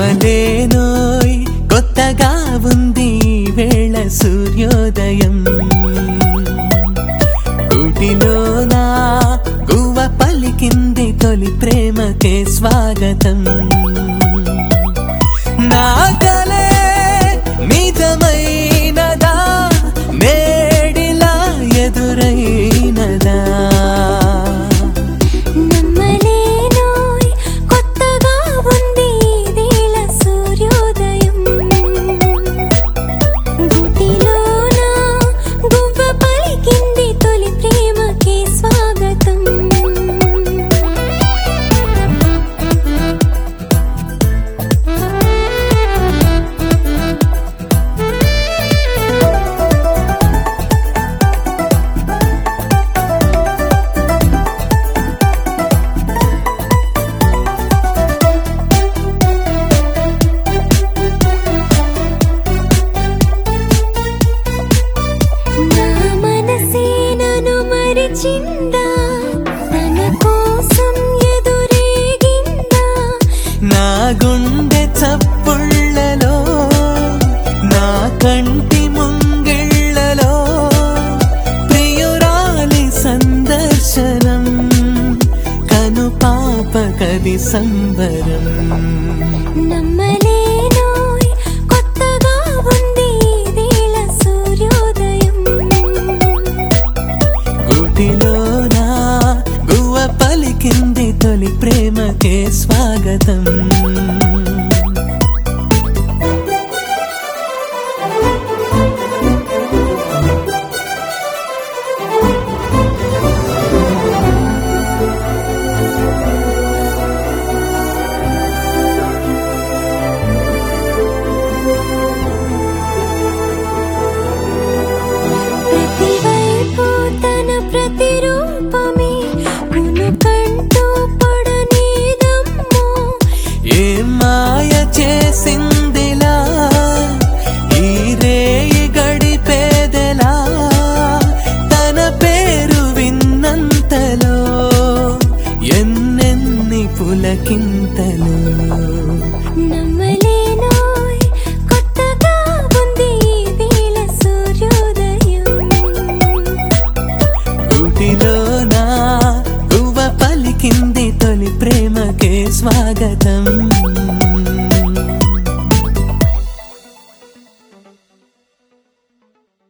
నమ్మలేనోయ్ కొత్తగా ఉంది ఈ వేళ సూర్యోదయం గుడిలోనా గువ్వ పలికింది తొలి ప్రేమకే స్వాగతం నా కలే నిజమైనదా నేడిలా ఎదురైనదా నమ్మలేనోయ్ కొత్తగా ఉంది ఇదేళ సూర్యోదయం గుటిలోన గువ్వ పలికింది తొలి ప్రేమకి స్వాగతం నా మనసే నన్ను మరిచిందా తన కోసం ఎదురేగిందా నా గుండె చప్పుళ్ళలో నా కంటి ముంగిళ్ళలో ప్రియురాలి సందర్శనం కను పాప కది సంబరం నమ్మలేనోయ్ కొత్తగా ఉంది ఇదేళ సూర్యోదయం గుడిలోనా గువ్వ పలికింది తొలి ప్రేమకే స్వాగతం ప్రతివైపు తన ప్రతిరూపమే కునుకంటూ పడనీదమ్మో ఏ మాయ చేసిందిలా ఈ రేయి గడిపేదెలా తన పేరు విన్నంతలో ఎన్నెన్ని పులకింతలు నమ్మలేనోయ్ కొత్తగా ఉంది ఇదేళ సూర్యోదయం గుడిలోనా గువ్వ పలికింది తొలి ప్రేమకే స్వాగతం